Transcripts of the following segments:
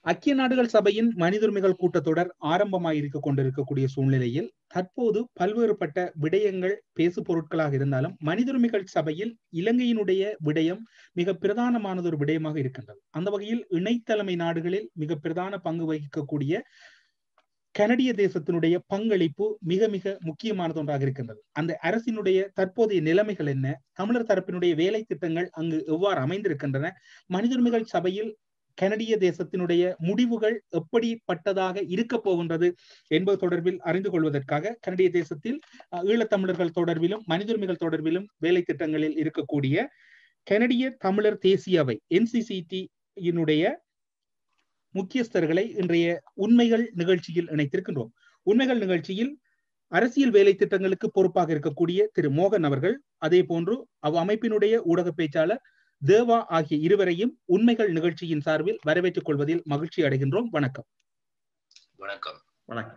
ஐக்கிய நாடுகள் சபையின் மனித உரிமைகள் கூட்டத்தொடர் ஆரம்பமாக இருக்க கொண்டிருக்கக்கூடிய சூழ்நிலையில் தற்போது பல்வேறுபட்ட விடயங்கள் பேசு பொருட்களாக இருந்தாலும் மனித உரிமைகள் சபையில் இலங்கையினுடைய விடயம் மிக பிரதானமானது ஒரு விடயமாக இருக்கின்றது அந்த வகையில் இணைத்தலைமை நாடுகளில் மிக பிரதான பங்கு வகிக்கக்கூடிய கனடிய தேசத்தினுடைய பங்களிப்பு மிக மிக முக்கியமானது ஒன்றாக இருக்கின்றது அந்த அரசினுடைய தற்போதைய நிலைமைகள் என்ன தமிழர் தரப்பினுடைய வேலை திட்டங்கள் அங்கு எவ்வாறு அமைந்திருக்கின்றன மனித உரிமைகள் சபையில் கனடிய தேசத்தினுடைய முடிவுகள் எப்படிப்பட்டதாக இருக்க போகின்றது என்பது தொடர்பில் அறிந்து கொள்வதற்காக கனடிய தேசத்தில் ஈழத்தமிழர்கள் தொடர்பிலும் மனித உரிமைகள் தொடர்பிலும் வேலை திட்டங்களில் இருக்கக்கூடிய கனடிய தமிழர் தேசிய அவை என்சிசிடியினுடைய முக்கியஸ்தர்களை இன்றைய உண்மைகள் நிகழ்ச்சியில் இணைத்திருக்கின்றோம் உண்மைகள் நிகழ்ச்சியில் அரசியல் வேலை திட்டங்களுக்கு பொறுப்பாக இருக்கக்கூடிய திரு மோகன் அவர்கள் அதே போன்று அவ் அமைப்பினுடைய ஊடக பேச்சாளர் தேவா ஆகிய இருவரையும் உண்மைகள் நிகழ்ச்சியின் சார்பில் வரவேற்றுக் கொள்வதில் மகிழ்ச்சி அடைகின்றோம் வணக்கம் வணக்கம் வணக்கம்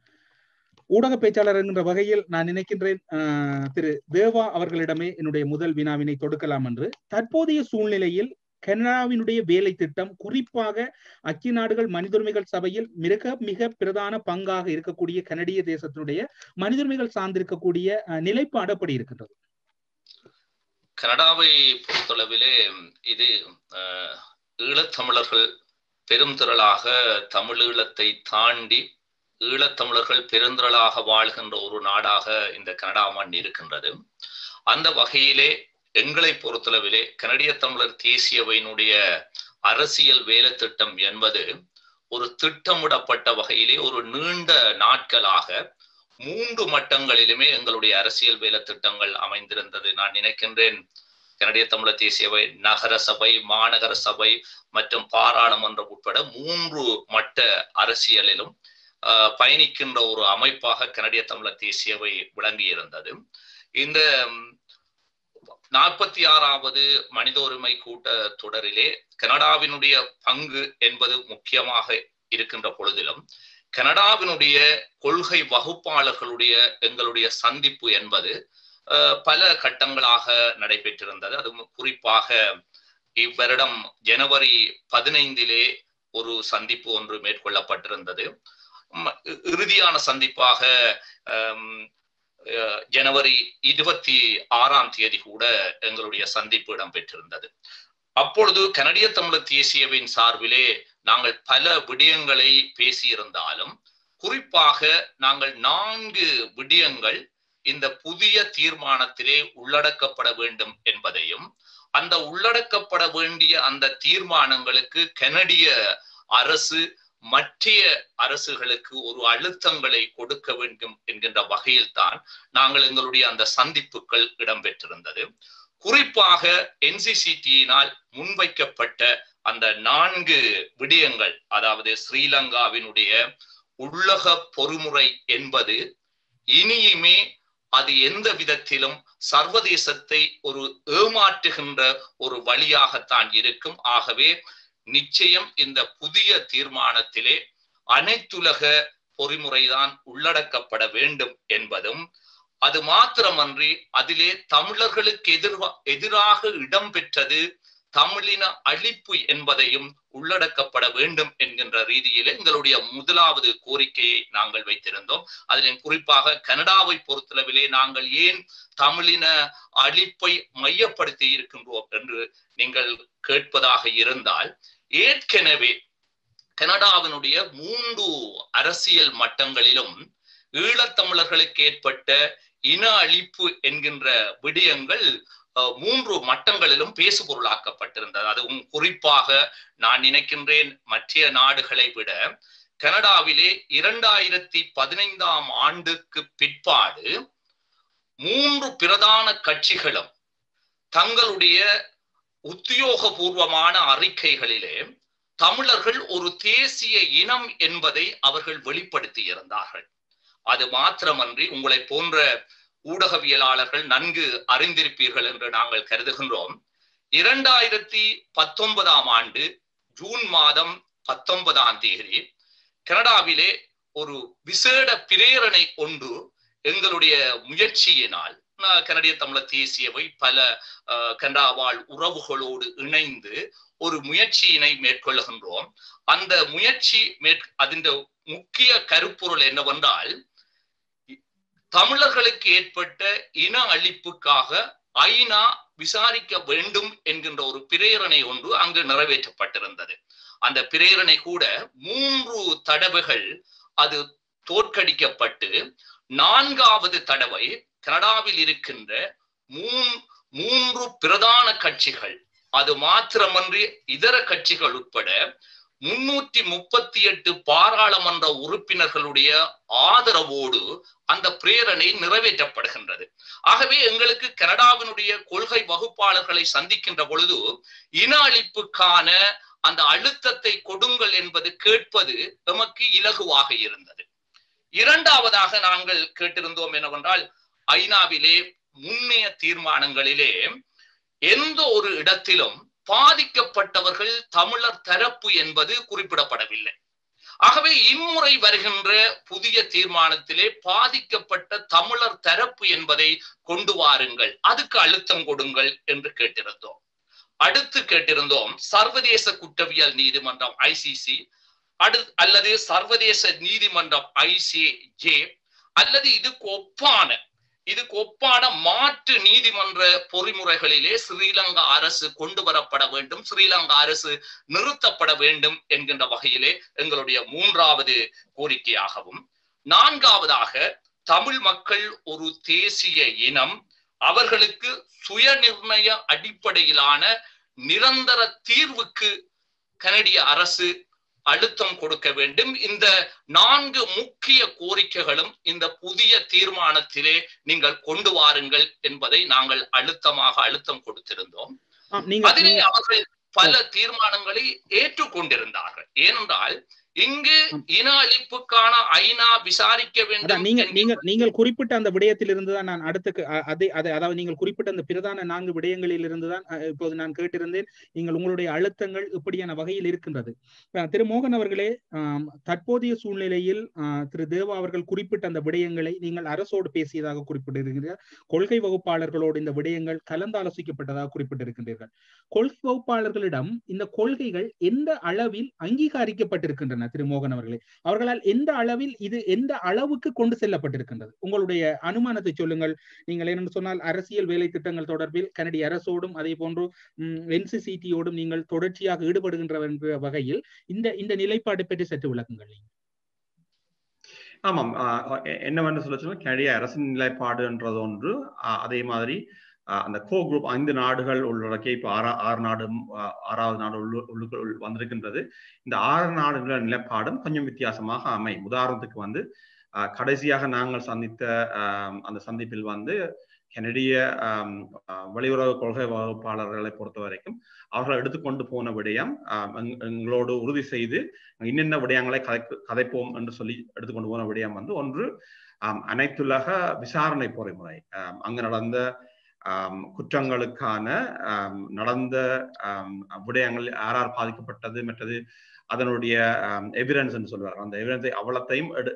ஊடக பேச்சாளர் என்கின்ற வகையில் நான் நினைக்கின்றேன் திரு தேவா அவர்களிடமே என்னுடைய முதல் வினாவினை தொடுக்கலாம் என்று தற்போதைய சூழ்நிலையில் கனடாவினுடைய வேலை திட்டம் குறிப்பாக ஐக்கிய நாடுகள் மனித உரிமைகள் சபையில் மிக மிக பிரதான பங்காக இருக்கக்கூடிய கனடிய தேசத்தினுடைய மனித உரிமைகள் சார்ந்திருக்கக்கூடிய நிலைப்பாடு அப்படி இருக்கின்றது கனடாவை பொறுத்தளவிலே இது ஈழத்தமிழர்கள் பெரும் திரளாக தமிழீழத்தை தாண்டி ஈழத்தமிழர்கள் பெருந்திரளாக வாழ்கின்ற ஒரு நாடாக இந்த கனடா மண் இருக்கின்றது அந்த வகையிலே எங்களை பொறுத்தளவிலே கனடிய தமிழர் தேசியவையினுடைய அரசியல் வேலை திட்டம் என்பது ஒரு திட்டமிடப்பட்ட வகையிலே ஒரு நீண்ட நாட்களாக மூன்று மட்டங்களிலுமே எங்களுடைய அரசியல் வேலை திட்டங்கள் அமைந்திருந்தது நான் நினைக்கின்றேன் கனடிய தமிழர் தேசியவை நகர சபை மாநகர சபை மற்றும் பாராளுமன்றம் உட்பட மூன்று மட்ட அரசியலிலும் பயணிக்கின்ற ஒரு அமைப்பாக கனடிய தமிழர் தேசியவை விளங்கியிருந்தது இந்த நாற்பத்தி ஆறாவது மனித உரிமை கூட்ட தொடரிலே கனடாவினுடைய பங்கு என்பது முக்கியமாக இருக்கின்ற பொழுதிலும் கனடாவினுடைய கொள்கை வகுப்பாளர்களுடைய எங்களுடைய சந்திப்பு என்பது பல கட்டங்களாக நடைபெற்றிருந்தது அது குறிப்பாக இவ்வருடம் ஜனவரி பதினைந்திலே ஒரு சந்திப்பு ஒன்று மேற்கொள்ளப்பட்டிருந்தது இறுதியான சந்திப்பாக ஜனவரி இருபத்தி ஆறாம் தேதி கூட எங்களுடைய சந்திப்பு இடம்பெற்றிருந்தது அப்பொழுது கனடிய தமிழர் தேசியவின் சார்பிலே நாங்கள் பல விடயங்களை பேசியிருந்தாலும் குறிப்பாக நாங்கள் நான்கு விடயங்கள் இந்த புதிய தீர்மானத்திலே உள்ளடக்கப்பட வேண்டும் என்பதையும் அந்த உள்ளடக்கப்பட வேண்டிய அந்த தீர்மானங்களுக்கு கனடிய அரசு மற்றைய அரசுகளுக்கு ஒரு அழுத்தங்களை கொடுக்க வேண்டும் என்கின்ற வகையில் தான் நாங்கள் எங்களுடைய அந்த சந்திப்புகள் இடம்பெற்றிருந்தது குறிப்பாக என்சிசிடியினால் முன்வைக்கப்பட்ட அந்த நான்கு விடயங்கள் அதாவது ஸ்ரீலங்காவினுடைய உள்ளக பொறுமுறை என்பது இனியுமே அது எந்த விதத்திலும் சர்வதேசத்தை ஒரு ஏமாற்றுகின்ற ஒரு வழியாகத்தான் இருக்கும் ஆகவே நிச்சயம் இந்த புதிய தீர்மானத்திலே அனைத்துலக பொறிமுறைதான் உள்ளடக்கப்பட வேண்டும் என்பதும் அது மாத்திரமன்றி அதிலே தமிழர்களுக்கு எதிர் எதிராக இடம்பெற்றது தமிழின அழிப்பு என்பதையும் உள்ளடக்கப்பட வேண்டும் என்கின்ற ரீதியிலே எங்களுடைய முதலாவது கோரிக்கையை நாங்கள் வைத்திருந்தோம் அதில் குறிப்பாக கனடாவை பொறுத்தளவிலே நாங்கள் ஏன் தமிழின அழிப்பை மையப்படுத்தி இருக்கின்றோம் என்று நீங்கள் கேட்பதாக இருந்தால் ஏற்கனவே கனடாவினுடைய மூன்று அரசியல் மட்டங்களிலும் ஈழத்தமிழர்களுக்கு ஏற்பட்ட இன அழிப்பு என்கின்ற விடயங்கள் மூன்று மட்டங்களிலும் பேசு பொருளாக்கப்பட்டிருந்தது அதுவும் குறிப்பாக நான் நினைக்கின்றேன் மற்ற நாடுகளை விட கனடாவிலே இரண்டாயிரத்தி பதினைந்தாம் ஆண்டுக்கு பிற்பாடு மூன்று பிரதான கட்சிகளும் தங்களுடைய உத்தியோகபூர்வமான அறிக்கைகளிலே தமிழர்கள் ஒரு தேசிய இனம் என்பதை அவர்கள் வெளிப்படுத்தி இருந்தார்கள் அது மாத்திரமன்றி உங்களை போன்ற ஊடகவியலாளர்கள் நன்கு அறிந்திருப்பீர்கள் என்று நாங்கள் கருதுகின்றோம் இரண்டாயிரத்தி பத்தொன்பதாம் ஆண்டு ஜூன் மாதம் பத்தொன்பதாம் தேதி கனடாவிலே ஒரு விசேட பிரேரணை ஒன்று எங்களுடைய முயற்சியினால் கனடிய தமிழர் தேசியவை பல கனடா வாழ் உறவுகளோடு இணைந்து ஒரு முயற்சியினை மேற்கொள்ளுகின்றோம் அந்த முயற்சி மேற் அதன் முக்கிய கருப்பொருள் என்னவென்றால் தமிழர்களுக்கு ஏற்பட்ட இன அழிப்புக்காக ஐநா விசாரிக்க வேண்டும் என்கின்ற ஒரு பிரேரணை ஒன்று அங்கு நிறைவேற்றப்பட்டிருந்தது அந்த பிரேரணை கூட மூன்று தடவைகள் அது தோற்கடிக்கப்பட்டு நான்காவது தடவை கனடாவில் இருக்கின்ற மூன் மூன்று பிரதான கட்சிகள் அது மாத்திரமன்றி இதர கட்சிகள் உட்பட முன்னூற்றி முப்பத்தி எட்டு பாராளுமன்ற உறுப்பினர்களுடைய ஆதரவோடு அந்த பிரேரணை நிறைவேற்றப்படுகின்றது ஆகவே எங்களுக்கு கனடாவினுடைய கொள்கை வகுப்பாளர்களை சந்திக்கின்ற பொழுது இன அழிப்புக்கான அந்த அழுத்தத்தை கொடுங்கள் என்பது கேட்பது எமக்கு இலகுவாக இருந்தது இரண்டாவதாக நாங்கள் கேட்டிருந்தோம் என்னவென்றால் ஐநாவிலே முன்னைய தீர்மானங்களிலே எந்த ஒரு இடத்திலும் பாதிக்கப்பட்டவர்கள் தமிழர் தரப்பு என்பது குறிப்பிடப்படவில்லை ஆகவே இம்முறை வருகின்ற புதிய தீர்மானத்திலே பாதிக்கப்பட்ட தமிழர் தரப்பு என்பதை கொண்டு வாருங்கள் அதுக்கு அழுத்தம் கொடுங்கள் என்று கேட்டிருந்தோம் அடுத்து கேட்டிருந்தோம் சர்வதேச குற்றவியல் நீதிமன்றம் ஐசிசி அடு அல்லது சர்வதேச நீதிமன்றம் ஐசிஜே அல்லது இதுக்கு ஒப்பான இதுக்கு ஒப்பான மாற்று நீதிமன்ற பொறிமுறைகளிலே ஸ்ரீலங்கா அரசு கொண்டு வரப்பட வேண்டும் ஸ்ரீலங்கா அரசு நிறுத்தப்பட வேண்டும் என்கின்ற வகையிலே எங்களுடைய மூன்றாவது கோரிக்கையாகவும் நான்காவதாக தமிழ் மக்கள் ஒரு தேசிய இனம் அவர்களுக்கு சுயநிர்ணய அடிப்படையிலான நிரந்தர தீர்வுக்கு கனடிய அரசு அழுத்தம் கொடுக்க வேண்டும் இந்த நான்கு முக்கிய கோரிக்கைகளும் இந்த புதிய தீர்மானத்திலே நீங்கள் கொண்டு வாருங்கள் என்பதை நாங்கள் அழுத்தமாக அழுத்தம் கொடுத்திருந்தோம் அதிலே அவர்கள் பல தீர்மானங்களை ஏற்றுக்கொண்டிருந்தார்கள் ஏனென்றால் இங்கு இன அழிப்புக்கான ஐநா விசாரிக்க வேண்டும் நீங்க நீங்க நீங்கள் குறிப்பிட்ட அந்த விடயத்தில் இருந்துதான் நான் அடுத்த அதை அதை அதாவது நீங்கள் குறிப்பிட்ட அந்த பிரதான நான்கு விடயங்களில் இருந்துதான் இப்போது நான் கேட்டிருந்தேன் நீங்கள் உங்களுடைய அழுத்தங்கள் இப்படியான வகையில் இருக்கின்றது திரு மோகன் அவர்களே தற்போதைய சூழ்நிலையில் திரு தேவா அவர்கள் குறிப்பிட்ட அந்த விடயங்களை நீங்கள் அரசோடு பேசியதாக குறிப்பிட்டிருக்கிறீர்கள் கொள்கை வகுப்பாளர்களோடு இந்த விடயங்கள் கலந்தாலோசிக்கப்பட்டதாக குறிப்பிட்டிருக்கின்றீர்கள் கொள்கை வகுப்பாளர்களிடம் இந்த கொள்கைகள் எந்த அளவில் அங்கீகரிக்கப்பட்டிருக்கின்றன திரு மோகன் அவர்களே அவர்களால் எந்த அளவில் இது எந்த அளவுக்கு கொண்டு செல்லப்பட்டிருக்கின்றது உங்களுடைய அனுமானத்தை சொல்லுங்கள் நீங்கள் என்னென்னு சொன்னால் அரசியல் வேலை திட்டங்கள் தொடர்பில் கனடிய அரசோடும் அதே போன்று என்சிசிடியோடும் நீங்கள் தொடர்ச்சியாக ஈடுபடுகின்ற வகையில் இந்த இந்த நிலைப்பாடு பற்றி சற்று விளக்குங்கள் ஆமாம் என்னவென்று சொல்ல சொன்னால் கனடிய அரசின் நிலைப்பாடுன்றது ஒன்று அதே மாதிரி அந்த கோ குரூப் ஐந்து நாடுகள் உள்ளடக்கிய இப்போ ஆறா ஆறு நாடு ஆறாவது நாடு உள்ளுக்குள் வந்திருக்கின்றது இந்த ஆறு நாடுகள நிலைப்பாடும் கொஞ்சம் வித்தியாசமாக அமையும் உதாரணத்துக்கு வந்து கடைசியாக நாங்கள் சந்தித்த அந்த சந்திப்பில் வந்து கனடிய வெளியுறவு கொள்கை வகுப்பாளர்களை பொறுத்த வரைக்கும் அவர்கள் எடுத்துக்கொண்டு போன விடயம் எங்களோடு உறுதி செய்து இன்னென்ன விடயங்களை கதை கதைப்போம் என்று சொல்லி எடுத்துக்கொண்டு போன விடயம் வந்து ஒன்று அனைத்துலக விசாரணை பொறிமுறை அங்கு நடந்த குற்றங்களுக்கான நடந்த விடயங்கள் யார் யார் பாதிக்கப்பட்டது மற்றது அதனுடைய எவிடன்ஸ் என்று சொல்வார்கள் அந்த எவிடன்ஸை அவ்வளத்தையும் எடு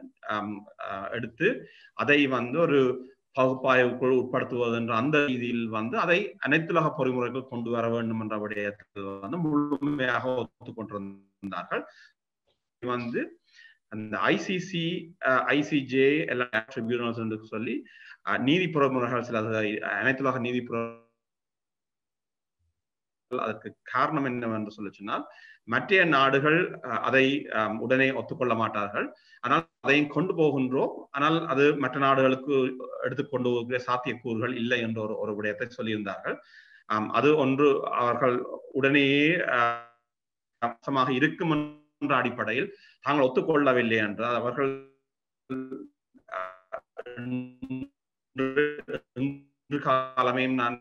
எடுத்து அதை வந்து ஒரு பகுப்பாய்வுக்குள் உட்படுத்துவது என்ற அந்த ரீதியில் வந்து அதை அனைத்துலக பொறிமுறைகள் கொண்டு வர வேண்டும் என்ற விடயத்தில் வந்து முழுமையாக ஒத்துக்கொண்டிருந்தார்கள் வந்து அந்த ஐசிசி ஐசிஜே எல்லா ட்ரிபியூனல்ஸ் என்று சொல்லி நீதி பொறிமுறைகள் சில அனைத்துலக நீதி அதற்கு காரணம் என்னவென்று சொல்லி சொன்னால் மற்ற நாடுகள் அதை உடனே ஒத்துக்கொள்ள மாட்டார்கள் ஆனால் அதையும் கொண்டு போகின்றோம் ஆனால் அது மற்ற நாடுகளுக்கு எடுத்துக்கொண்டு போகிற சாத்தியக்கூறுகள் இல்லை என்ற ஒரு ஒரு விடயத்தை சொல்லியிருந்தார்கள் அது ஒன்று அவர்கள் உடனேயே அம்சமாக இருக்கும் என்ற அடிப்படையில் தாங்கள் ஒத்துக்கொள்ளவில்லை என்றால் அவர்கள் காலமையும் நான்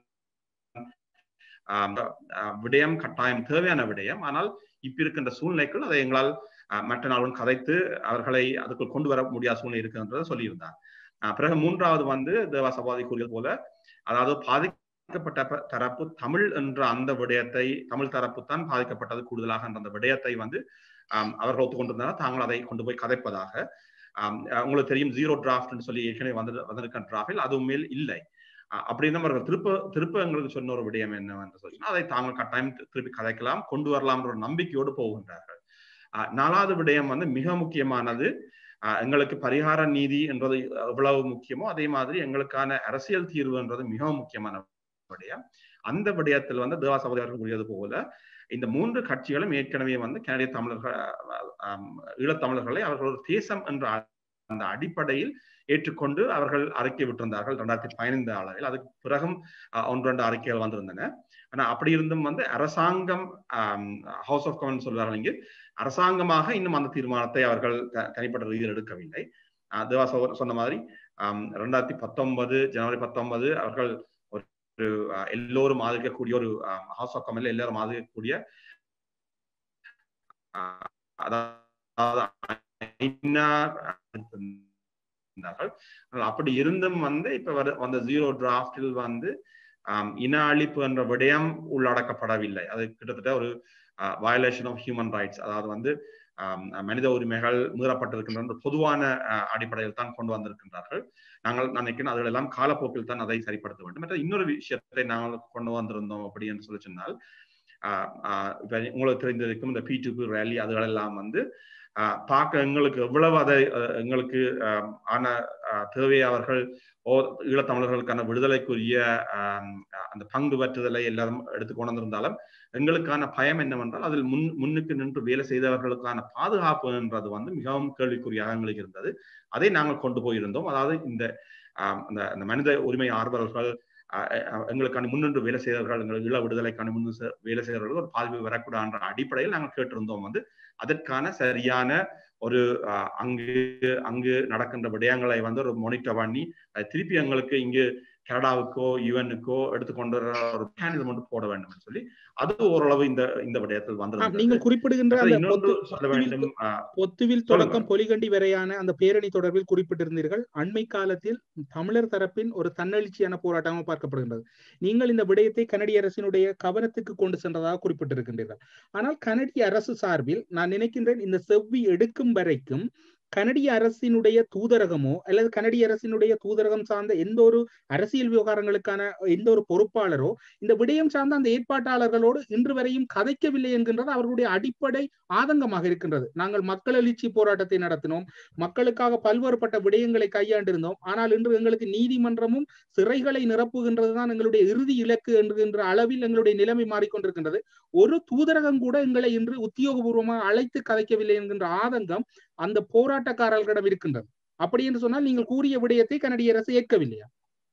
விடயம் கட்டாயம் தேவையான விடயம் ஆனால் இப்ப இருக்கின்ற சூழ்நிலைக்குள் அதை எங்களால் மற்ற நாளும் கதைத்து அவர்களை அதுக்குள் கொண்டு வர முடியாத சூழ்நிலை இருக்குன்றதை சொல்லியிருந்தார் பிறகு மூன்றாவது வந்து தேவா சபாதி கூறியது போல அதாவது பாதிக்கப்பட்ட தரப்பு தமிழ் என்ற அந்த விடயத்தை தமிழ் தரப்பு தான் பாதிக்கப்பட்டது கூடுதலாக என்ற அந்த விடயத்தை வந்து அவர்கள் ஒத்துக்கொண்டிருந்தால் தாங்கள் அதை கொண்டு போய் கதைப்பதாக உங்களுக்கு தெரியும் ஜீரோ டிராஃப்ட்னு சொல்லி ஏற்கனவே வந்து வந்திருக்க டிராஃபில் அதுவும் மேல் இல்லை அப்படின்னு அவர்கள் திருப்ப திருப்ப எங்களுக்கு சொன்ன ஒரு விடயம் என்னவென்று சொன்னா அதை தாங்கள் கட்டாயம் திருப்பி கதைக்கலாம் கொண்டு வரலாம் ஒரு நம்பிக்கையோடு போகின்றார்கள் நாலாவது விடயம் வந்து மிக முக்கியமானது எங்களுக்கு பரிகார நீதி என்றது எவ்வளவு முக்கியமோ அதே மாதிரி எங்களுக்கான அரசியல் தீர்வுன்றது மிகவும் முக்கியமான விடயம் அந்த விடயத்தில் வந்து தேவா சகோதரர்கள் கூறியது போல இந்த மூன்று கட்சிகளும் ஏற்கனவே வந்து கனடிய தமிழர்கள் ஈழத்தமிழர்களை அவர்கள் ஒரு தேசம் என்ற அந்த அடிப்படையில் ஏற்றுக்கொண்டு அவர்கள் அறிக்கை விட்டிருந்தார்கள் ரெண்டாயிரத்தி பதினைந்து அளவில் அதுக்கு பிறகும் ஒன்று ரெண்டு அறிக்கைகள் வந்திருந்தன ஆனா அப்படி இருந்தும் வந்து அரசாங்கம் ஹவுஸ் ஆஃப் கமன் சொல்வார்கள் இங்கு அரசாங்கமாக இன்னும் அந்த தீர்மானத்தை அவர்கள் தனிப்பட்ட ரீதியில் எடுக்கவில்லை தேவா சொன்ன மாதிரி ரெண்டாயிரத்தி பத்தொன்பது ஜனவரி பத்தொன்பது அவர்கள் ஒரு எல்லோரும் ஆதரிக்கக்கூடிய ஒரு ஹவுஸ் ஆஃப் கமன்ல எல்லாரும் ஆதரிக்கக்கூடிய அதாவது அப்படி இருந்தும் வந்து இப்ப வந்த ஜீரோ டிராப்டில் வந்து இன அழிப்பு என்ற விடயம் உள்ளடக்கப்படவில்லை அது கிட்டத்தட்ட ஒரு வயலேஷன் ஆஃப் ஹியூமன் ரைட்ஸ் அதாவது வந்து மனித உரிமைகள் மீறப்பட்டிருக்கின்ற பொதுவான அடிப்படையில் தான் கொண்டு வந்திருக்கின்றார்கள் நாங்கள் நினைக்கிறேன் அதுகள் எல்லாம் காலப்போக்கில் தான் அதை சரிப்படுத்த வேண்டும் மற்ற இன்னொரு விஷயத்தை நாங்கள் கொண்டு வந்திருந்தோம் அப்படின்னு சொல்லி சொன்னால் இப்ப உங்களுக்கு தெரிந்திருக்கும் இந்த பி டு பி ரேலி அதுகளெல்லாம் வந்து பார்க்க எங்களுக்கு எவ்வளவு அதை எங்களுக்கு ஆன தேவை அவர்கள் ஓ ஈழத்தமிழர்களுக்கான விடுதலைக்குரிய அந்த பங்கு பற்றுதலை எல்லாரும் எடுத்து கொண்டு வந்திருந்தாலும் எங்களுக்கான பயம் என்னவென்றால் அதில் முன் முன்னுக்கு நின்று வேலை செய்தவர்களுக்கான பாதுகாப்பு என்றது வந்து மிகவும் கேள்விக்குறியாக எங்களுக்கு இருந்தது அதை நாங்கள் கொண்டு போயிருந்தோம் அதாவது இந்த அந்த மனித உரிமை ஆர்வலர்கள் எங்களுக்கான முன்னின்று வேலை செய்தவர்கள் எங்களுக்கு ஈழ விடுதலைக்கான முன் வேலை செய்தவர்கள் ஒரு பாதிப்பு வரக்கூடாதுன்ற அடிப்படையில் நாங்கள் கேட்டிருந்தோம் வந்து அதற்கான சரியான ஒரு அங்கு அங்கு நடக்கின்ற விடயங்களை வந்து ஒரு மானிட்டர் பண்ணி திருப்பி எங்களுக்கு இங்கு கனடாவுக்கோ யுஎனுக்கோ எடுத்துக்கொண்டு ஒரு மெக்கானிசம் மட்டும் போட வேண்டும் சொல்லி அது ஓரளவு இந்த இந்த விடயத்தில் வந்து நீங்கள் குறிப்பிடுகின்ற பொத்துவில் தொடக்கம் பொலிகண்டி வரையான அந்த பேரணி தொடர்பில் குறிப்பிட்டிருந்தீர்கள் அண்மை காலத்தில் தமிழர் தரப்பின் ஒரு தன்னெழுச்சியான போராட்டமாக பார்க்கப்படுகின்றது நீங்கள் இந்த விடயத்தை கனடிய அரசினுடைய கவனத்துக்கு கொண்டு சென்றதாக குறிப்பிட்டிருக்கின்றீர்கள் ஆனால் கனடிய அரசு சார்பில் நான் நினைக்கின்றேன் இந்த செவ்வி எடுக்கும் வரைக்கும் கனடிய அரசினுடைய தூதரகமோ அல்லது கனடிய அரசினுடைய தூதரகம் சார்ந்த எந்த ஒரு அரசியல் விவகாரங்களுக்கான எந்த ஒரு பொறுப்பாளரோ இந்த விடயம் சார்ந்த அந்த ஏற்பாட்டாளர்களோடு இன்று வரையும் கதைக்கவில்லை என்கின்றது அவர்களுடைய அடிப்படை ஆதங்கமாக இருக்கின்றது நாங்கள் மக்கள் எழுச்சி போராட்டத்தை நடத்தினோம் மக்களுக்காக பல்வேறுபட்ட விடயங்களை கையாண்டிருந்தோம் ஆனால் இன்று எங்களுக்கு நீதிமன்றமும் சிறைகளை நிரப்புகின்றதுதான் எங்களுடைய இறுதி இலக்கு என்கின்ற அளவில் எங்களுடைய நிலைமை மாறிக்கொண்டிருக்கின்றது ஒரு தூதரகம் கூட எங்களை இன்று உத்தியோகபூர்வமாக அழைத்து கதைக்கவில்லை என்கின்ற ஆதங்கம் அந்த போராட்டக்காரர்களிடம் இருக்கின்றது அப்படி என்று சொன்னால் நீங்கள் கூறிய விடயத்தை கனடிய அரசு ஏற்கவில்லையா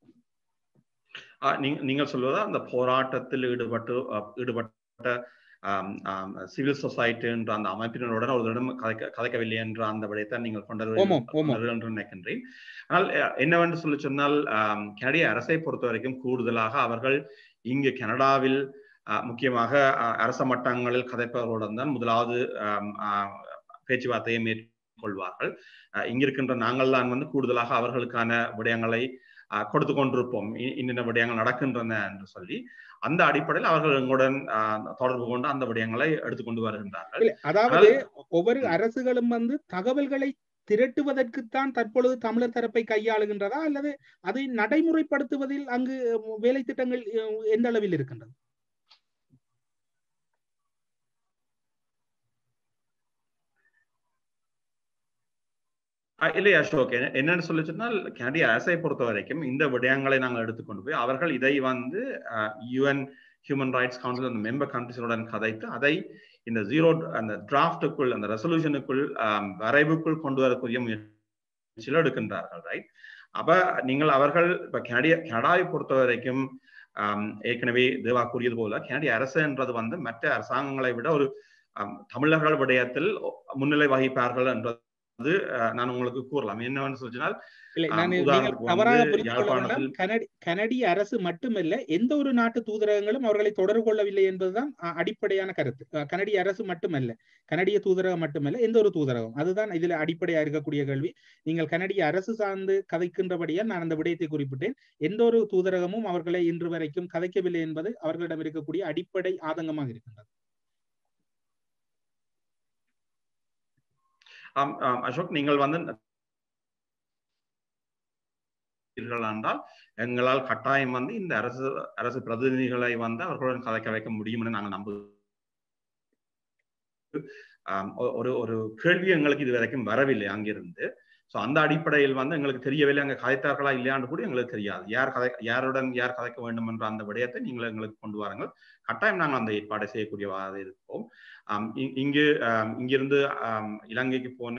நீங்கள் சொல்வதா அந்த போராட்டத்தில் ஈடுபட்டு ஈடுபட்ட சிவில் சொசைட்டி என்ற அந்த அமைப்பினருடன் ஒரு இடம் கதைக்க கதைக்கவில்லை என்ற அந்த விடயத்தை நீங்கள் கொண்டது என்று நினைக்கின்றேன் ஆனால் என்னவென்று சொல்லி சொன்னால் கனடிய அரசை பொறுத்த வரைக்கும் கூடுதலாக அவர்கள் இங்கு கனடாவில் முக்கியமாக அரச மட்டங்களில் கதைப்பவர்களுடன் தான் முதலாவது பேச்சுவார்த்தையை மேற்கொள்வார்கள் இங்கிருக்கின்ற நாங்கள் தான் வந்து கூடுதலாக அவர்களுக்கான விடயங்களை கொடுத்து கொண்டிருப்போம் இன்னென்ன விடயங்கள் நடக்கின்றன என்று சொல்லி அந்த அடிப்படையில் அவர்கள் எங்களுடன் தொடர்பு கொண்டு அந்த விடயங்களை எடுத்துக்கொண்டு வருகின்றார்கள் அதாவது ஒவ்வொரு அரசுகளும் வந்து தகவல்களை திரட்டுவதற்குத்தான் தற்பொழுது தமிழர் தரப்பை கையாளுகின்றதா அல்லது அதை நடைமுறைப்படுத்துவதில் அங்கு வேலை திட்டங்கள் எந்த அளவில் இருக்கின்றது இல்லை அசோக் என்னன்னு சொல்லி சொன்னால் கனடிய அரசை பொறுத்த வரைக்கும் இந்த விடயங்களை நாங்கள் எடுத்துக்கொண்டு போய் அவர்கள் இதை வந்து யுஎன் ஹியூமன் ரைட்ஸ் கவுன்சில் அந்த மெம்பர் கண்ட்ரிஸுடன் கதைத்து அதை இந்த ஜீரோ அந்த டிராஃப்டுக்குள் அந்த ரெசல்யூஷனுக்குள் வரைவுக்குள் கொண்டு வரக்கூடிய முயற்சியில் எடுக்கின்றார்கள் ரைட் அப்ப நீங்கள் அவர்கள் இப்ப கனடிய கனடாவை பொறுத்த வரைக்கும் ஏற்கனவே தேவா கூறியது போல கனடிய அரசு என்றது வந்து மற்ற அரசாங்கங்களை விட ஒரு தமிழர்கள் விடயத்தில் முன்னிலை வகிப்பார்கள் என்றது அது நான் உங்களுக்கு கூறலாம் என்னவென்னு சொல்லினால் கனடிய அரசு மட்டுமல்ல எந்த ஒரு நாட்டு தூதரகங்களும் அவர்களை தொடர்பு கொள்ளவில்லை என்பதுதான் அடிப்படையான கருத்து கனடிய அரசு மட்டுமல்ல கனடிய தூதரகம் மட்டுமல்ல எந்த ஒரு தூதரகம் அதுதான் இதுல அடிப்படையா இருக்கக்கூடிய கேள்வி நீங்கள் கனடிய அரசு சார்ந்து கதைக்கின்றபடியால் நான் அந்த விடயத்தை குறிப்பிட்டேன் எந்த ஒரு தூதரகமும் அவர்களை இன்று வரைக்கும் கதைக்கவில்லை என்பது அவர்களிடம் இருக்கக்கூடிய அடிப்படை ஆதங்கமாக இருக்கின்றது அசோக் நீங்கள் வந்து வருகிறீர்கள் என்றால் எங்களால் கட்டாயம் வந்து இந்த அரசு அரசு பிரதிநிதிகளை வந்து அவர்களுடன் கதைக்க வைக்க முடியும் என நாங்கள் நம்பு ஒரு ஒரு கேள்வி எங்களுக்கு இது வரைக்கும் வரவில்லை அங்கிருந்து ஸோ அந்த அடிப்படையில் வந்து எங்களுக்கு தெரியவில்லை அங்கே கதைத்தார்களா இல்லையான்னு கூட எங்களுக்கு தெரியாது யார் கதை யாருடன் யார் கதைக்க வேண்டும் என்ற அந்த விடயத்தை நீங்கள் எங்களுக்கு கொண்டு வாருங்கள் கட்டாயம் நாங்கள் அந்த ஏற்பாடை செய்யக்கூடியவாக இருப்போம் இங்கு இங்கிருந்து இலங்கைக்கு போன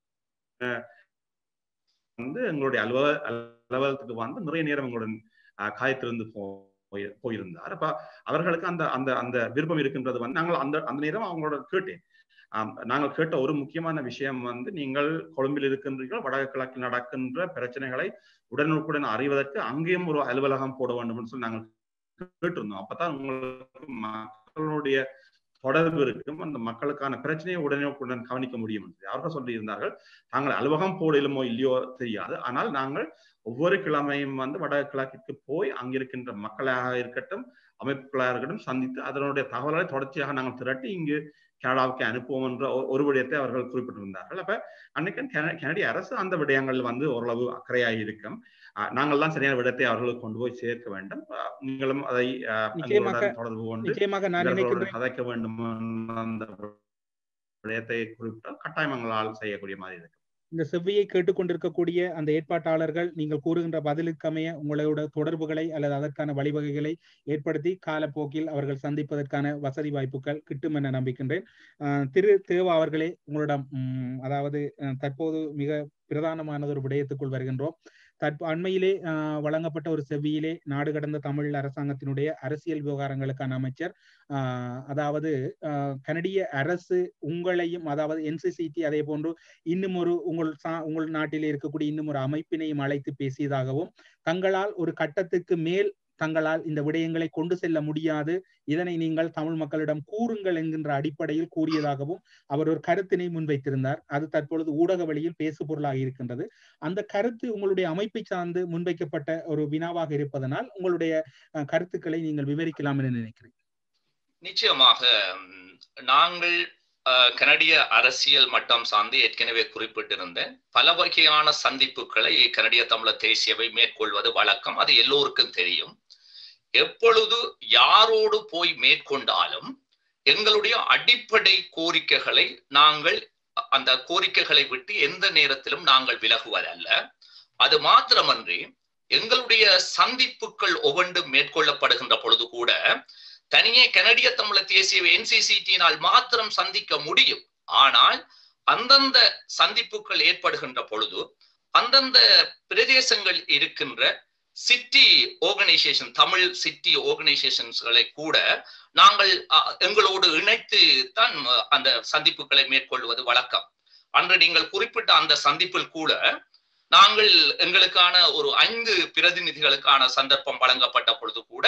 வந்து எங்களுடைய அலுவல அலுவலகத்துக்கு வந்து நிறைய நேரம் எங்களுடன் காயத்திருந்து போ போயிருந்தார் அப்ப அவர்களுக்கு அந்த அந்த அந்த விருப்பம் இருக்கின்றது வந்து நாங்கள் அந்த அந்த நேரம் அவங்களோட கேட்டேன் நாங்கள் கேட்ட ஒரு முக்கியமான விஷயம் வந்து நீங்கள் கொழும்பில் இருக்கின்றீர்கள் வடக்கு கிழக்கில் நடக்கின்ற பிரச்சனைகளை உடனுக்குடன் அறிவதற்கு அங்கேயும் ஒரு அலுவலகம் போட வேண்டும் சொல்லி நாங்கள் கேட்டிருந்தோம் அப்பதான் உங்களுக்கு மக்களுடைய தொடர்பு இருக்கும் அந்த மக்களுக்கான பிரச்சனையை உடனுக்குடன் கவனிக்க முடியும் என்று அவர்கள் சொல்லியிருந்தார்கள் தாங்கள் அலுவலகம் போடலுமோ இல்லையோ தெரியாது ஆனால் நாங்கள் ஒவ்வொரு கிழமையும் வந்து வடக்கு கிழக்கிற்கு போய் அங்கிருக்கின்ற மக்களாக இருக்கட்டும் அமைப்புகளாக இருக்கட்டும் சந்தித்து அதனுடைய தகவல்களை தொடர்ச்சியாக நாங்கள் திரட்டி இங்கு கனடாவுக்கு அனுப்புவோம் என்ற ஒரு விடயத்தை அவர்கள் குறிப்பிட்டிருந்தார்கள் அப்ப அன்னைக்கு கனடிய அரசு அந்த விடயங்கள் வந்து ஓரளவு அக்கறையாக இருக்கும் நாங்கள் தான் சரியான விடத்தை அவர்களுக்கு கொண்டு போய் சேர்க்க வேண்டும் நீங்களும் அதை தொடர்பு கொண்டு கதைக்க வேண்டும் அந்த விடயத்தை குறிப்பிட்டால் கட்டாயங்களால் செய்யக்கூடிய மாதிரி இருக்கு இந்த செவ்வியை கேட்டுக்கொண்டிருக்கக்கூடிய அந்த ஏற்பாட்டாளர்கள் நீங்கள் கூறுகின்ற பதிலுக்கு அமைய உங்களோட தொடர்புகளை அல்லது அதற்கான வழிவகைகளை ஏற்படுத்தி காலப்போக்கில் அவர்கள் சந்திப்பதற்கான வசதி வாய்ப்புகள் கிட்டும் என நம்பிக்கின்றேன் திரு தேவா அவர்களே உங்களிடம் அதாவது தற்போது மிக பிரதானமானது ஒரு விடயத்துக்குள் வருகின்றோம் தற்ப அண்மையிலே வழங்கப்பட்ட ஒரு செவ்வியிலே நாடு கடந்த தமிழ் அரசாங்கத்தினுடைய அரசியல் விவகாரங்களுக்கான அமைச்சர் அதாவது கனடிய அரசு உங்களையும் அதாவது என்சிசிடி அதே போன்று இன்னும் ஒரு உங்கள் உங்கள் நாட்டிலே இருக்கக்கூடிய இன்னும் ஒரு அமைப்பினையும் அழைத்து பேசியதாகவும் தங்களால் ஒரு கட்டத்துக்கு மேல் தங்களால் இந்த விடயங்களை கொண்டு செல்ல முடியாது இதனை நீங்கள் தமிழ் மக்களிடம் கூறுங்கள் என்கின்ற அடிப்படையில் கூறியதாகவும் அவர் ஒரு கருத்தினை முன்வைத்திருந்தார் அது தற்பொழுது ஊடக வழியில் பேசு பொருளாக இருக்கின்றது அந்த கருத்து உங்களுடைய அமைப்பை சார்ந்து முன்வைக்கப்பட்ட ஒரு வினாவாக இருப்பதனால் உங்களுடைய கருத்துக்களை நீங்கள் விவரிக்கலாம் என நினைக்கிறேன் நிச்சயமாக நாங்கள் கனடிய அரசியல் மட்டம் சார்ந்து ஏற்கனவே குறிப்பிட்டிருந்தேன் பல வகையான சந்திப்புகளை கனடிய தமிழர் தேசியவை மேற்கொள்வது வழக்கம் அது எல்லோருக்கும் தெரியும் எப்பொழுது யாரோடு போய் மேற்கொண்டாலும் எங்களுடைய அடிப்படை கோரிக்கைகளை நாங்கள் அந்த கோரிக்கைகளை விட்டு எந்த நேரத்திலும் நாங்கள் விலகுவதல்ல அது மாத்திரமன்றி எங்களுடைய சந்திப்புகள் ஒவ்வொன்றும் மேற்கொள்ளப்படுகின்ற பொழுது கூட தனியே கனடிய தமிழர் தேசிய என்சிசிடியினால் மாத்திரம் சந்திக்க முடியும் ஆனால் அந்தந்த சந்திப்புகள் ஏற்படுகின்ற பொழுது அந்தந்த பிரதேசங்கள் இருக்கின்ற சிட்டி ஆர்கனைசேஷன் தமிழ் சிட்டி ஆர்கனைசேஷன்ஸ்களை கூட நாங்கள் எங்களோடு இணைத்து தான் அந்த சந்திப்புகளை மேற்கொள்வது வழக்கம் அன்று நீங்கள் குறிப்பிட்ட அந்த சந்திப்பில் கூட நாங்கள் எங்களுக்கான ஒரு ஐந்து பிரதிநிதிகளுக்கான சந்தர்ப்பம் வழங்கப்பட்ட பொழுது கூட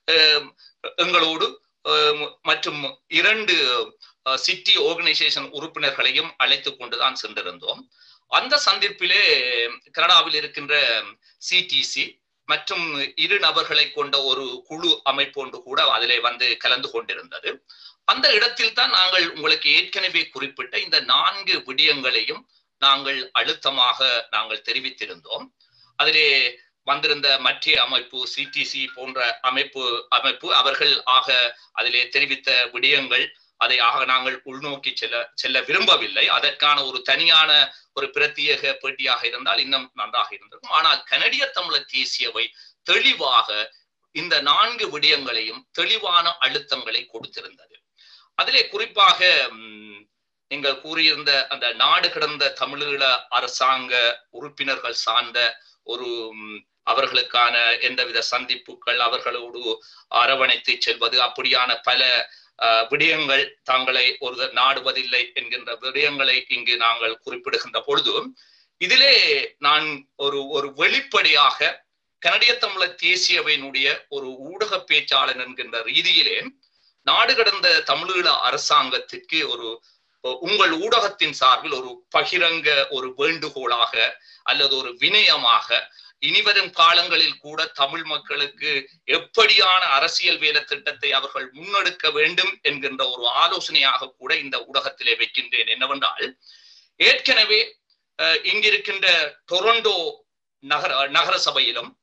எங்களோடு மற்றும் இரண்டு சிட்டி ஆர்கனைசேஷன் உறுப்பினர்களையும் அழைத்து கொண்டுதான் சென்றிருந்தோம் அந்த சந்திப்பிலே கனடாவில் இருக்கின்ற சிடிசி மற்றும் இரு நபர்களை கொண்ட ஒரு குழு அமைப்பு ஒன்று கூட அதிலே வந்து கலந்து கொண்டிருந்தது அந்த இடத்தில் தான் நாங்கள் உங்களுக்கு ஏற்கனவே குறிப்பிட்ட இந்த நான்கு விடயங்களையும் நாங்கள் அழுத்தமாக நாங்கள் தெரிவித்திருந்தோம் அதிலே வந்திருந்த மற்ற அமைப்பு சிடிசி போன்ற அமைப்பு அமைப்பு அவர்கள் ஆக அதிலே தெரிவித்த விடயங்கள் அதை ஆக நாங்கள் உள்நோக்கி செல்ல செல்ல விரும்பவில்லை அதற்கான ஒரு தனியான ஒரு பிரத்யேக பேட்டியாக இருந்தால் இன்னும் நன்றாக இருந்திருக்கும் ஆனால் கனடிய தமிழர் தேசியவை தெளிவாக இந்த நான்கு விடயங்களையும் தெளிவான அழுத்தங்களை கொடுத்திருந்தது அதிலே குறிப்பாக நீங்கள் கூறியிருந்த அந்த நாடு கடந்த தமிழீழ அரசாங்க உறுப்பினர்கள் சார்ந்த ஒரு அவர்களுக்கான எந்தவித சந்திப்புகள் அவர்களோடு அரவணைத்து செல்வது அப்படியான பல விடயங்கள் தங்களை ஒரு நாடுவதில்லை என்கின்ற விடயங்களை இங்கு நாங்கள் குறிப்பிடுகின்ற பொழுது இதிலே நான் ஒரு ஒரு வெளிப்படையாக கனடிய தமிழர் தேசியவையினுடைய ஒரு ஊடக பேச்சாளன் என்கின்ற ரீதியிலே நாடு கடந்த தமிழீழ அரசாங்கத்திற்கு ஒரு உங்கள் ஊடகத்தின் சார்பில் ஒரு பகிரங்க ஒரு வேண்டுகோளாக அல்லது ஒரு வினயமாக இனிவரும் காலங்களில் கூட தமிழ் மக்களுக்கு எப்படியான அரசியல் வேலை திட்டத்தை அவர்கள் முன்னெடுக்க வேண்டும் என்கின்ற ஒரு ஆலோசனையாக கூட இந்த ஊடகத்திலே வைக்கின்றேன் என்னவென்றால் ஏற்கனவே இங்கிருக்கின்ற டொரண்டோ நகர நகர சபையிலும்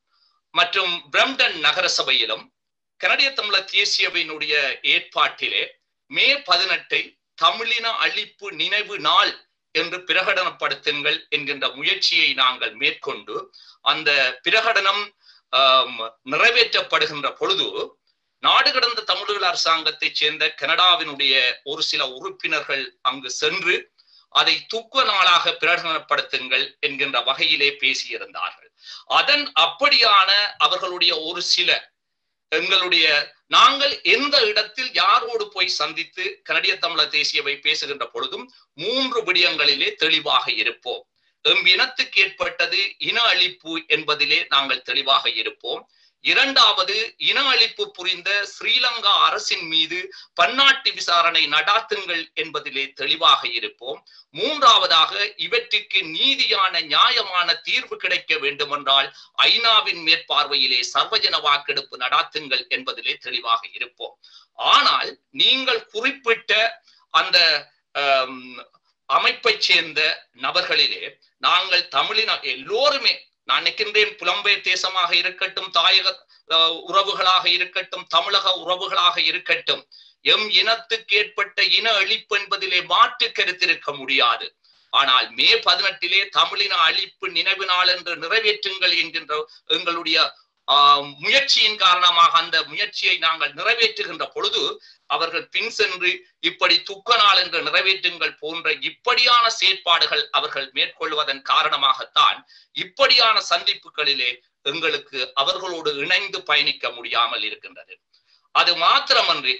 மற்றும் பிரம்டன் நகர சபையிலும் கனடிய தமிழர் தேசியவையினுடைய ஏற்பாட்டிலே மே பதினெட்டை தமிழின அழிப்பு நினைவு நாள் என்று பிரகடனப்படுத்துங்கள் என்கின்ற முயற்சியை நாங்கள் மேற்கொண்டு அந்த பிரகடனம் நிறைவேற்றப்படுகின்ற பொழுது நாடு கடந்த தமிழர்கள் அரசாங்கத்தைச் சேர்ந்த கனடாவினுடைய ஒரு சில உறுப்பினர்கள் அங்கு சென்று அதை துக்க நாளாக பிரகடனப்படுத்துங்கள் என்கின்ற வகையிலே பேசியிருந்தார்கள் அதன் அப்படியான அவர்களுடைய ஒரு சில எங்களுடைய நாங்கள் எந்த இடத்தில் யாரோடு போய் சந்தித்து கனடிய தமிழர் தேசியவை பேசுகின்ற பொழுதும் மூன்று விடயங்களிலே தெளிவாக இருப்போம் எம் இனத்துக்கு ஏற்பட்டது இன அழிப்பு என்பதிலே நாங்கள் தெளிவாக இருப்போம் இரண்டாவது இன அழிப்பு புரிந்த ஸ்ரீலங்கா அரசின் மீது பன்னாட்டு விசாரணை நடாத்துங்கள் என்பதிலே தெளிவாக இருப்போம் மூன்றாவதாக இவற்றுக்கு நீதியான நியாயமான தீர்வு கிடைக்க வேண்டுமென்றால் ஐநாவின் மேற்பார்வையிலே சர்வஜன வாக்கெடுப்பு நடாத்துங்கள் என்பதிலே தெளிவாக இருப்போம் ஆனால் நீங்கள் குறிப்பிட்ட அந்த அமைப்பை சேர்ந்த நபர்களிலே நாங்கள் தமிழின எல்லோருமே நான் நிற்கின்றேன் புலம்பெயர் தேசமாக இருக்கட்டும் தாயக உறவுகளாக இருக்கட்டும் தமிழக உறவுகளாக இருக்கட்டும் எம் இனத்துக்கு ஏற்பட்ட இன அழிப்பு என்பதிலே மாற்று கருத்திருக்க முடியாது ஆனால் மே பதினெட்டிலே தமிழின அழிப்பு நினைவு நாள் என்று நிறைவேற்றுங்கள் என்கின்ற எங்களுடைய முயற்சியின் காரணமாக அந்த முயற்சியை நாங்கள் நிறைவேற்றுகின்ற பொழுது அவர்கள் பின் சென்று இப்படி துக்க நாள் என்று நிறைவேற்றுங்கள் போன்ற இப்படியான செயற்பாடுகள் அவர்கள் மேற்கொள்வதன் காரணமாகத்தான் இப்படியான சந்திப்புகளிலே எங்களுக்கு அவர்களோடு இணைந்து பயணிக்க முடியாமல் இருக்கின்றது அது மாத்திரமன்றி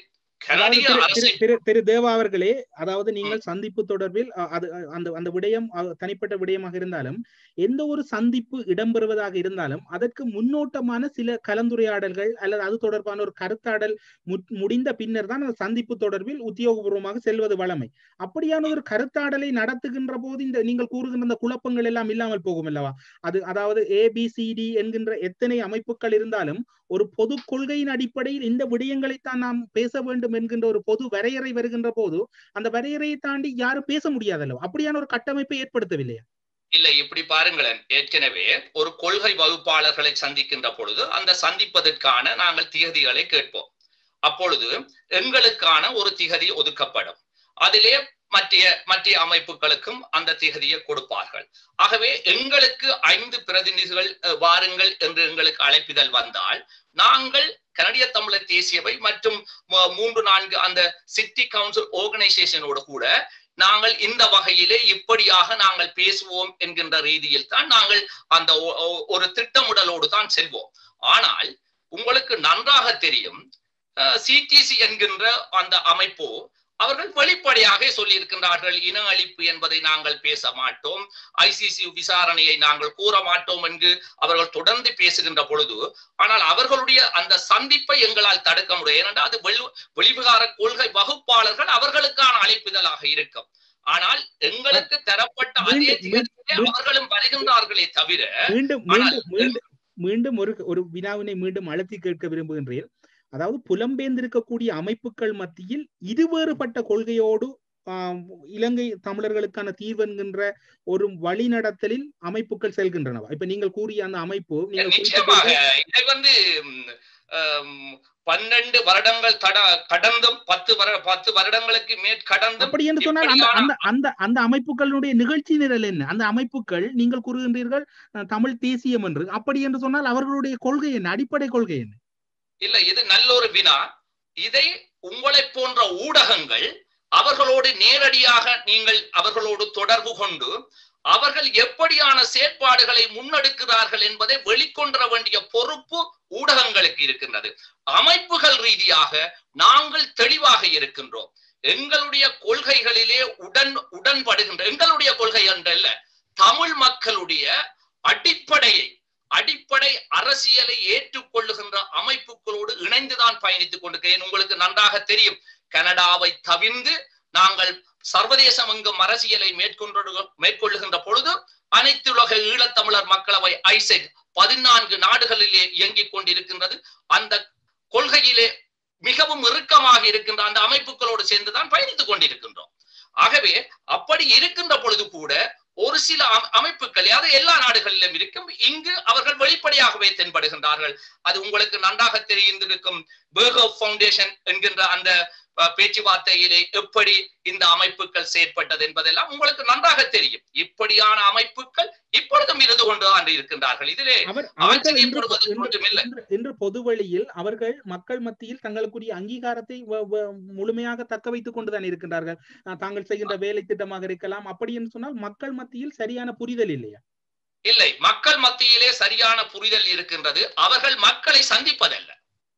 திரு தேவா அவர்களே அதாவது நீங்கள் சந்திப்பு தொடர்பில் அது அந்த அந்த விடயம் தனிப்பட்ட விடயமாக இருந்தாலும் எந்த ஒரு சந்திப்பு இடம்பெறுவதாக இருந்தாலும் அதற்கு முன்னோட்டமான சில கலந்துரையாடல்கள் அல்லது அது தொடர்பான ஒரு கருத்தாடல் முடிந்த பின்னர் தான் அந்த சந்திப்பு தொடர்பில் உத்தியோகபூர்வமாக செல்வது வளமை அப்படியான ஒரு கருத்தாடலை நடத்துகின்ற போது இந்த நீங்கள் கூறுகின்ற அந்த குழப்பங்கள் எல்லாம் இல்லாமல் போகும் அல்லவா அது அதாவது ஏபிசிடி என்கின்ற எத்தனை அமைப்புகள் இருந்தாலும் ஒரு பொது கொள்கையின் அடிப்படையில் இந்த விடயங்களைத்தான் நாம் பேச வேண்டும் என்கின்ற ஒரு பொது வரையறை வருகின்ற போது அந்த வரையறையை தாண்டி யாரும் பேச முடியாதல்லவா அப்படியான ஒரு கட்டமைப்பை ஏற்படுத்தவில்லையா இல்லை இப்படி பாருங்களேன் ஏற்கனவே ஒரு கொள்கை வகுப்பாளர்களை சந்திக்கின்ற பொழுது அந்த சந்திப்பதற்கான நாங்கள் திகதிகளை கேட்போம் அப்பொழுது எங்களுக்கான ஒரு திகதி ஒதுக்கப்படும் அதிலே மற்ற மற்ற அமைப்புகளுக்கும் அந்த திகதியை கொடுப்பார்கள் ஆகவே எங்களுக்கு ஐந்து பிரதிநிதிகள் வாருங்கள் என்று எங்களுக்கு அழைப்பிதழ் வந்தால் நாங்கள் கனடிய தமிழர் தேசியவை மற்றும் மூன்று நான்கு அந்த சிட்டி கவுன்சில் ஆர்கனைசேஷனோடு கூட நாங்கள் இந்த வகையிலே இப்படியாக நாங்கள் பேசுவோம் என்கின்ற ரீதியில் தான் நாங்கள் அந்த ஒரு திட்டமிடலோடு தான் செல்வோம் ஆனால் உங்களுக்கு நன்றாக தெரியும் சிடிசி என்கின்ற அந்த அமைப்போ அவர்கள் வெளிப்படையாக சொல்லியிருக்கின்றார்கள் இன அழிப்பு என்பதை நாங்கள் பேச மாட்டோம் ஐசிசி விசாரணையை நாங்கள் கூற மாட்டோம் என்று அவர்கள் தொடர்ந்து பேசுகின்ற பொழுது ஆனால் அவர்களுடைய அந்த சந்திப்பை எங்களால் தடுக்க முடியும் ஏனென்றால் அது வெளி வெளிவிகார கொள்கை வகுப்பாளர்கள் அவர்களுக்கான அழைப்புதலாக இருக்கும் ஆனால் எங்களுக்கு தரப்பட்ட அதே அவர்களும் வருகின்றார்களே தவிர மீண்டும் மீண்டும் மீண்டும் ஒரு ஒரு வினாவினை மீண்டும் அழுத்தி கேட்க விரும்புகின்றேன் அதாவது புலம்பெயர்ந்திருக்கக்கூடிய அமைப்புகள் மத்தியில் இருவேறுபட்ட கொள்கையோடு இலங்கை தமிழர்களுக்கான தீர்வு என்கின்ற ஒரு வழிநடத்தலில் அமைப்புகள் செல்கின்றனவா இப்ப நீங்கள் கூறிய அந்த அமைப்பு நிச்சயமாக இதை வந்து பன்னெண்டு வருடங்கள் தட கடந்தும் பத்து வர பத்து வருடங்களுக்கு மேற்கடந்து அப்படி என்று சொன்னால் அந்த அந்த அந்த அந்த அமைப்புகளுடைய நிகழ்ச்சி நிரல் என்ன அந்த அமைப்புகள் நீங்கள் கூறுகின்றீர்கள் தமிழ் தேசியம் என்று அப்படி என்று சொன்னால் அவர்களுடைய கொள்கை என்ன அடிப்படை கொள்கை என்ன இல்ல இது நல்ல ஒரு வினா இதை உங்களை போன்ற ஊடகங்கள் அவர்களோடு நேரடியாக நீங்கள் அவர்களோடு தொடர்பு கொண்டு அவர்கள் எப்படியான செயற்பாடுகளை முன்னெடுக்கிறார்கள் என்பதை வெளிக்கொண்டு வேண்டிய பொறுப்பு ஊடகங்களுக்கு இருக்கின்றது அமைப்புகள் ரீதியாக நாங்கள் தெளிவாக இருக்கின்றோம் எங்களுடைய கொள்கைகளிலே உடன் உடன்படுகின்ற எங்களுடைய கொள்கை என்றல்ல தமிழ் மக்களுடைய அடிப்படையை அடிப்படை அரசியலை ஏற்றுக்கொள்ளுகின்ற அமைப்புகளோடு இணைந்துதான் பயணித்துக் கொண்டிருக்கிறேன் உங்களுக்கு நன்றாக தெரியும் கனடாவை தவிர்ந்து நாங்கள் சர்வதேசம் எங்கும் அரசியலை மேற்கொண்டு மேற்கொள்ளுகின்ற பொழுது அனைத்துலக ஈழத்தமிழர் மக்களவை ஐசெக் பதினான்கு நாடுகளிலே இயங்கிக் கொண்டிருக்கின்றது அந்த கொள்கையிலே மிகவும் இறுக்கமாக இருக்கின்ற அந்த அமைப்புகளோடு சேர்ந்துதான் பயணித்துக் கொண்டிருக்கின்றோம் ஆகவே அப்படி இருக்கின்ற பொழுது கூட ஒரு சில அமைப்புகள் அது எல்லா நாடுகளிலும் இருக்கும் இங்கு அவர்கள் வெளிப்படையாகவே தென்படுகின்றார்கள் அது உங்களுக்கு நன்றாக தெரிந்திருக்கும் பேர்கோ பவுண்டேஷன் என்கின்ற அந்த பேச்சுவார்த்தையிலே எப்படி இந்த அமைப்புகள் செயற்பட்டது என்பதெல்லாம் உங்களுக்கு நன்றாக தெரியும் இப்படியான அமைப்புகள் இப்பொழுதும் இருந்து கொண்டுதான் இருக்கின்றார்கள் இதிலே ஆச்சரியப்படுவது ஒன்றுமில்லை இன்று பொதுவெளியில் அவர்கள் மக்கள் மத்தியில் தங்களுக்குரிய அங்கீகாரத்தை முழுமையாக தக்க வைத்துக் கொண்டுதான் இருக்கின்றார்கள் தாங்கள் செய்கின்ற வேலை திட்டமாக இருக்கலாம் அப்படி என்று சொன்னால் மக்கள் மத்தியில் சரியான புரிதல் இல்லையா இல்லை மக்கள் மத்தியிலே சரியான புரிதல் இருக்கின்றது அவர்கள் மக்களை சந்திப்பதல்ல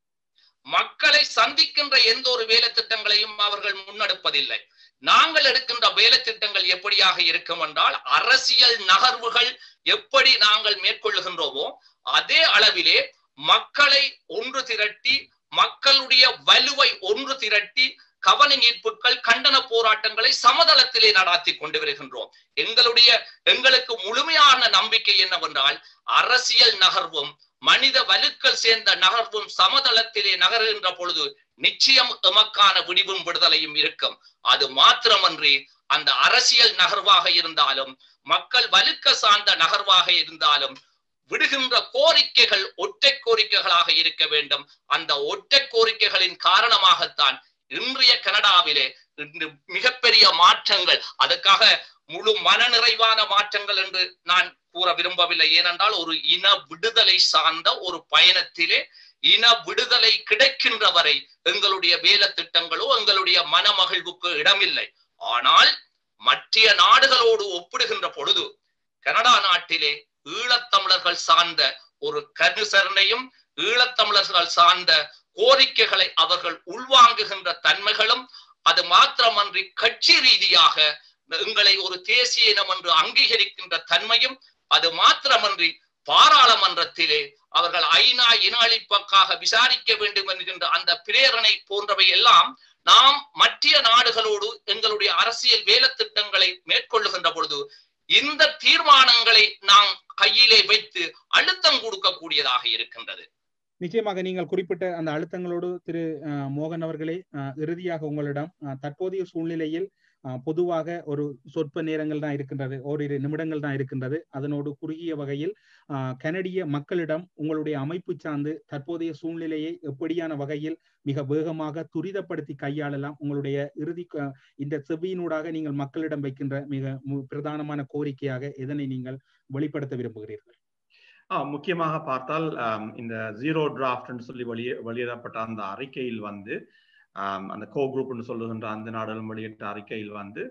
மக்களை சந்திக்கின்ற எந்த ஒரு வேலை திட்டங்களையும் அவர்கள் முன்னெடுப்பதில்லை நாங்கள் எடுக்கின்ற வேலை திட்டங்கள் எப்படியாக இருக்கும் என்றால் அரசியல் நகர்வுகள் எப்படி நாங்கள் மேற்கொள்ளுகின்றோமோ அதே அளவிலே மக்களை ஒன்று திரட்டி மக்களுடைய வலுவை ஒன்று திரட்டி கவன ஈர்ப்புகள் கண்டன போராட்டங்களை சமதளத்திலே நடாத்தி கொண்டு வருகின்றோம் எங்களுடைய எங்களுக்கு முழுமையான நம்பிக்கை என்னவென்றால் அரசியல் நகர்வும் மனித வலுக்கள் சேர்ந்த நகர்வும் சமதளத்திலே நகர்கின்ற பொழுது நிச்சயம் எமக்கான விடிவும் விடுதலையும் இருக்கும் அது மாத்திரமன்றி அந்த அரசியல் நகர்வாக இருந்தாலும் மக்கள் வலுக்க சார்ந்த நகர்வாக இருந்தாலும் விடுகின்ற கோரிக்கைகள் ஒற்றை கோரிக்கைகளாக இருக்க வேண்டும் அந்த ஒற்றை கோரிக்கைகளின் காரணமாகத்தான் இன்றைய கனடாவிலே மிகப்பெரிய மாற்றங்கள் அதுக்காக முழு மனநிறைவான மாற்றங்கள் என்று நான் கூற விரும்பவில்லை ஏனென்றால் ஒரு இன விடுதலை சார்ந்த ஒரு பயணத்திலே இன விடுதலை கிடைக்கின்ற வரை எங்களுடைய வேலை திட்டங்களோ எங்களுடைய மனமகிழ்வுக்கு இடமில்லை ஆனால் மற்ற நாடுகளோடு ஒப்பிடுகின்ற பொழுது கனடா நாட்டிலே ஈழத்தமிழர்கள் சார்ந்த ஒரு கருசரணையும் ஈழத்தமிழர்கள் சார்ந்த கோரிக்கைகளை அவர்கள் உள்வாங்குகின்ற தன்மைகளும் அது மாத்திரமன்றி கட்சி ரீதியாக எங்களை ஒரு தேசிய இனம் என்று அங்கீகரிக்கின்ற தன்மையும் அது மாத்திரமன்றி பாராளுமன்றத்திலே அவர்கள் ஐநா இன அழிப்புக்காக விசாரிக்க வேண்டும் என்கின்ற அந்த பிரேரணை போன்றவை எல்லாம் நாம் மற்ற நாடுகளோடு எங்களுடைய அரசியல் வேலை திட்டங்களை மேற்கொள்ளுகின்ற பொழுது இந்த தீர்மானங்களை நாம் கையிலே வைத்து அழுத்தம் கொடுக்கக்கூடியதாக இருக்கின்றது நிச்சயமாக நீங்கள் குறிப்பிட்ட அந்த அழுத்தங்களோடு திரு மோகன் அவர்களே இறுதியாக உங்களிடம் தற்போதைய சூழ்நிலையில் பொதுவாக ஒரு சொற்ப நேரங்கள் தான் இருக்கின்றது ஓரிரு நிமிடங்கள் தான் இருக்கின்றது அதனோடு குறுகிய வகையில் கனடிய மக்களிடம் உங்களுடைய அமைப்பு சார்ந்து தற்போதைய சூழ்நிலையை எப்படியான வகையில் மிக வேகமாக துரிதப்படுத்தி கையாளலாம் உங்களுடைய இறுதி இந்த செவியினூடாக நீங்கள் மக்களிடம் வைக்கின்ற மிக பிரதானமான கோரிக்கையாக எதனை நீங்கள் வெளிப்படுத்த விரும்புகிறீர்கள் முக்கியமாக பார்த்தால் இந்த ஜீரோ டிராஃப்ட்னு சொல்லி வெளியே வெளியிடப்பட்ட அந்த அறிக்கையில் வந்து அந்த கோ குரூப்னு சொல்லுகின்ற அந்த நாடுகளும் வெளியிட்ட அறிக்கையில் வந்து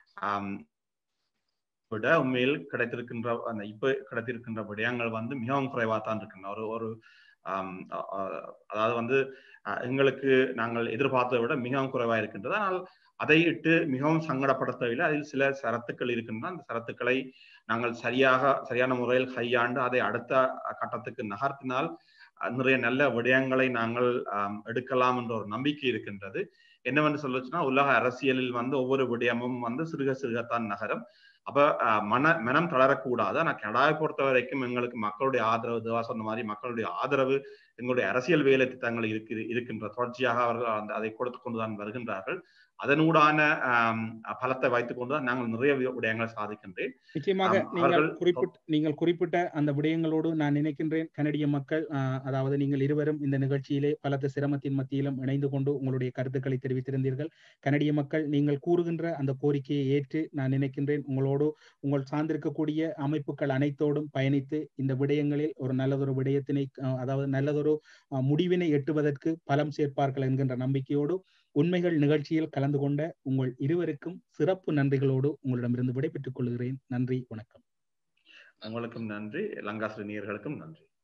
விட உண்மையில் கிடைத்திருக்கின்ற அந்த இப்ப கிடைத்திருக்கின்ற விடயங்கள் வந்து மிகவும் குறைவாக தான் இருக்கின்றன ஒரு ஒரு அதாவது வந்து எங்களுக்கு நாங்கள் எதிர்பார்த்ததை விட மிகவும் குறைவாக இருக்கின்றது ஆனால் அதை இட்டு மிகவும் சங்கடப்படுத்தவில்லை அதில் சில சரத்துக்கள் இருக்கின்றன அந்த சரத்துக்களை நாங்கள் சரியாக சரியான முறையில் கையாண்டு அதை அடுத்த கட்டத்துக்கு நகர்த்தினால் நிறைய நல்ல விடயங்களை நாங்கள் எடுக்கலாம் என்ற ஒரு நம்பிக்கை இருக்கின்றது என்னவென்று சொல்லுச்சுன்னா உலக அரசியலில் வந்து ஒவ்வொரு விடயமும் வந்து சிறுக சிறுகத்தான் நகரும் அப்ப மன மனம் தளரக்கூடாது ஆனா கனடாவை பொறுத்த வரைக்கும் எங்களுக்கு மக்களுடைய ஆதரவு தேவா சொன்ன மாதிரி மக்களுடைய ஆதரவு எங்களுடைய அரசியல் வேலை திட்டங்கள் இருக்கு இருக்கின்ற தொடர்ச்சியாக அவர்கள் அந்த அதை கொடுத்து கொண்டுதான் வருகின்றார்கள் அதனூடான பலத்தை வைத்துக் கொண்டுதான் நாங்கள் நிறைய விடயங்களை சாதிக்கின்றேன் நிச்சயமாக நீங்கள் குறிப்பிட்ட நீங்கள் குறிப்பிட்ட அந்த விடயங்களோடு நான் நினைக்கின்றேன் கனடிய மக்கள் அதாவது நீங்கள் இருவரும் இந்த நிகழ்ச்சியிலே பலத்த சிரமத்தின் மத்தியிலும் இணைந்து கொண்டு உங்களுடைய கருத்துக்களை தெரிவித்திருந்தீர்கள் கனடிய மக்கள் நீங்கள் கூறுகின்ற அந்த கோரிக்கையை ஏற்று நான் நினைக்கின்றேன் உங்களோடு உங்கள் சார்ந்திருக்கக்கூடிய அமைப்புகள் அனைத்தோடும் பயணித்து இந்த விடயங்களில் ஒரு நல்லதொரு விடயத்தினை அதாவது நல்லதொரு முடிவினை எட்டுவதற்கு பலம் சேர்ப்பார்கள் என்கின்ற நம்பிக்கையோடு உண்மைகள் நிகழ்ச்சியில் கலந்து கொண்ட உங்கள் இருவருக்கும் சிறப்பு நன்றிகளோடு உங்களிடமிருந்து விடைபெற்றுக் கொள்கிறேன் நன்றி வணக்கம் உங்களுக்கும் நன்றி லங்காசிரியர்களுக்கும் நன்றி